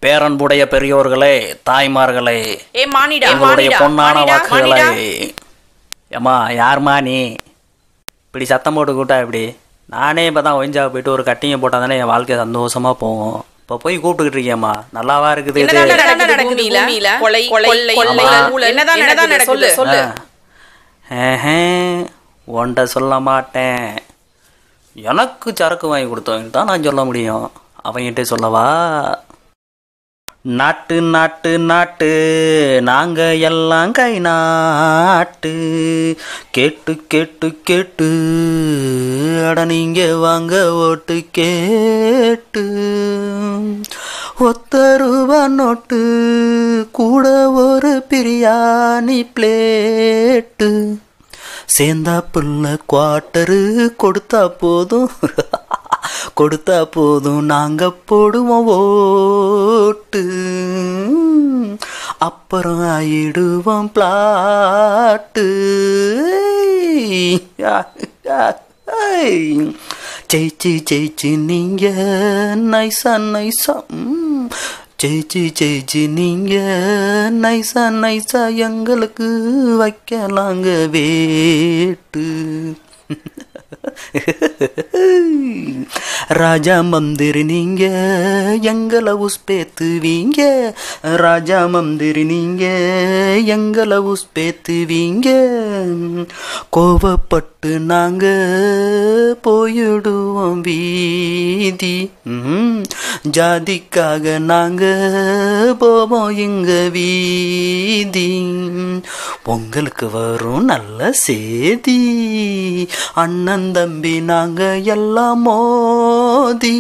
பேரன்புடைய பெரியோர்களே தாய்மார்களே ஏ மானிடா எங்களுடைய மானிடா, பொன்னான மானிடா, வாக்குகளை மானிடா. ஏம்மா யாரும்மா நீ இப்படி சத்தம் போட்டு கூட்டா இப்படி நானே இப்போ தான் ஒஞ்சா போயிட்டு ஒரு கட்டிங்க போட்டால் தானே என் வாழ்க்கை சந்தோஷமா போகும் இப்போ போய் கூப்பிட்டுக்கிட்டு இருக்கேம்மா நல்லாவா இருக்குது இது என்னதான் நடக்குது நடக்குது பூமியில? கொலை கொள்ளை கொள்ளை ஊழல் என்னதான் நடக்குது சொல்லு சொல்லு ஏஹே உன்கிட்ட சொல்ல மாட்டேன் எனக்கு சரக்கு வாங்கி கொடுத்தவங்க தான் நான் சொல்ல முடியும் அவன்கிட்ட சொல்லவா நாட்டு நாட்டு நாட்டு நாங்க எல்லாம் கை நாட்டு கேட்டு கேட்டு கேட்டு அட நீங்க வாங்க ஓட்டு கேட்டு ஒத்த ரூபா நோட்டு கூட ஒரு பிரியாணி பிளேட்டு சேர்ந்தா புள்ள குவார்ட்டரு கொடுத்தா போதும் கொடுத்தா போதும் நாங்க போடுவோம் ஓட்டு அப்புறம் ஆயிடுவோம் பிளாட்டு ஜெயிச்சு ஜெயிச்சு நீங்க நைசா நைசா ம். ஜெயிச்சு ஜெயிச்சு நீங்க நைசா நைசா எங்களுக்கு வைக்கலாங்க வேட்டு ராஜா மந்திரி நீங்க எங்களை உஸ்பேத்துவீங்க ராஜா மந்திரி நீங்க எங்களை உஸ்பேத்துவீங்க கோவப்பட்டு நாங்க போயிடுவோம் வீதி ம், ஜாதிக்காக நாங்க போவோம் எங்க வீதி உங்களுக்கு வரும் நல்ல சேதி அண்ணன் தம்பி நாங்க எல்லாம் மோதி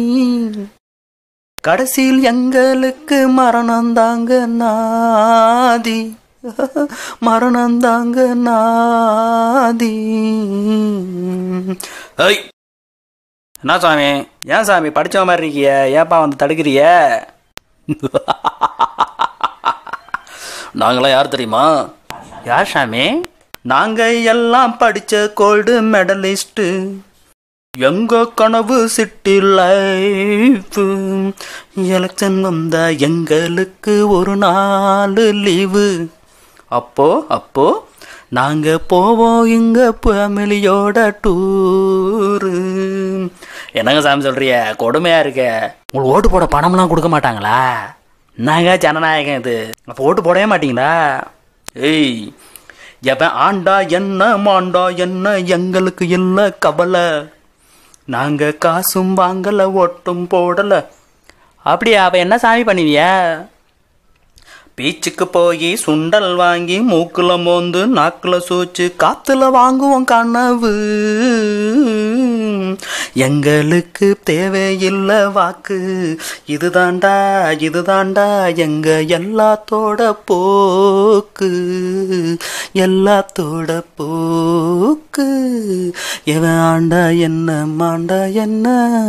கடைசியில் எங்களுக்கு மரணம் தாங்க நாதி மரணம் தாங்க நாதி ஐய் என்ன சாமி ஏன் சாமி படிச்ச மாதிரி இருக்கிய ஏப்பா வந்து தடுக்கிறிய நாங்களாம் யார் தெரியுமா யார் சாமி நாங்க எல்லாம் படிச்ச கோல்டு மெடலிஸ்ட்டு எங்க கனவு சிட்டி லைஃப் எலெக்ஷன் வந்தா எங்களுக்கு ஒரு நாள் லீவு அப்போ அப்போ நாங்க போவோம் இங்க ஃபேமிலியோட டூரு என்னங்க சாமி சொல்றிய கொடுமையா இருக்க உங்களுக்கு ஓட்டு போட பணம்லாம் கொடுக்க மாட்டாங்களா என்னங்க ஜனநாயகம் இது அப்போ ஓட்டு போடவே மாட்டீங்களா ஏய் எவன் ஆண்டா என்ன மாண்டா என்ன எங்களுக்கு இல்லை கவலை நாங்க காசும் வாங்கல ஓட்டும் போடல அப்படியா அப்ப என்ன சாமி பண்ணுவிய பீச்சுக்கு போய் சுண்டல் வாங்கி மூக்குல மோந்து நாக்குல சூச்சு காத்துல வாங்குவோம் கனவு எங்களுக்கு தேவையில்லை வாக்கு இதுதாண்டா இதுதாண்டா எங்க எல்லாத்தோட போக்கு எல்லாத்தோட போக்கு எவன் ஆண்டா என்ன மாண்டா என்ன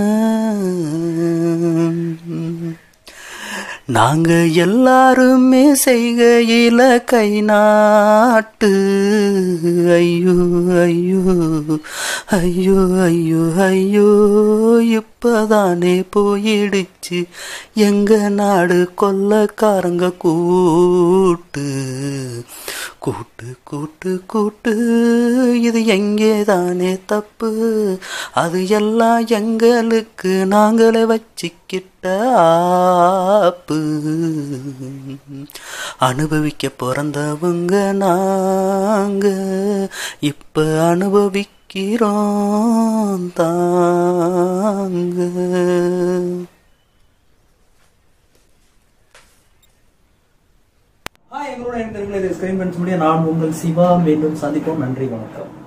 நாங்க எல்லாருமே செய்கையில கை நாட்டு ஐயோ ஐயோ ஐயோ ஐயோ ஐயோ இப்பதானே போயிடுச்சு எங்க நாடு கொல்லக்காரங்க கூட்டு கூட்டு கூட்டு கூட்டு இது எங்கே தானே தப்பு அது எல்லாம் எங்களுக்கு நாங்களே வச்சுக்கிட்ட ஆப்பு அனுபவிக்க பிறந்தவங்க நாங்க இப்ப அனுபவிக்கிறோம் தாங்க ஹாய் எங்களோட எனக்கு தெரியல இது ஸ்கிரீன் பண்ண முடியும் நான் உங்கள் சிவா மீண்டும் சந்திப்போம் நன்றி வணக்கம்